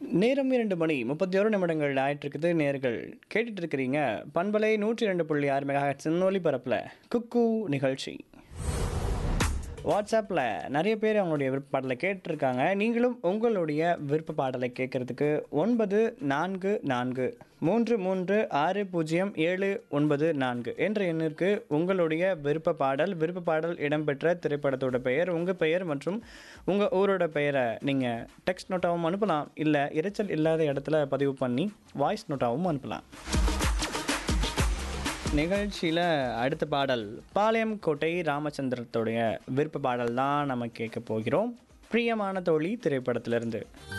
நேரம் இரண்டு மணி முப்பத்தி ஒரு நிமிடங்கள் ஆயிட்டிருக்குது நேர்கள் கேட்டுட்டு இருக்கிறீங்க பண்பலை நூற்றி ரெண்டு புள்ளி ஆறு மெகா சின்னொலி பரப்பில் குக்கு நிகழ்ச்சி வாட்ஸ்அப்பில் நிறைய பேர் அவங்களுடைய விருப்ப பாடலை கேட்டிருக்காங்க நீங்களும் உங்களுடைய விருப்ப பாடலை கேட்குறதுக்கு ஒன்பது நான்கு நான்கு மூன்று மூன்று ஆறு பூஜ்ஜியம் ஏழு ஒன்பது நான்கு என்ற எண்ணிற்கு உங்களுடைய விருப்ப பாடல் விருப்ப பாடல் இடம்பெற்ற திரைப்படத்தோட பெயர் உங்கள் பெயர் மற்றும் உங்கள் ஊரோட பெயரை நீங்கள் டெக்ஸ்ட் நோட்டாகவும் அனுப்பலாம் இல்லை இரைச்சல் இல்லாத இடத்துல பதிவு பண்ணி வாய்ஸ் நோட்டாகவும் அனுப்பலாம் நிகழ்ச்சியில் அடுத்த பாடல் பாளையம் கோட்டை ராமச்சந்திரத்துடைய விருப்ப பாடல் தான் நம்ம கேட்க போகிறோம் பிரியமான தோழி திரைப்படத்திலிருந்து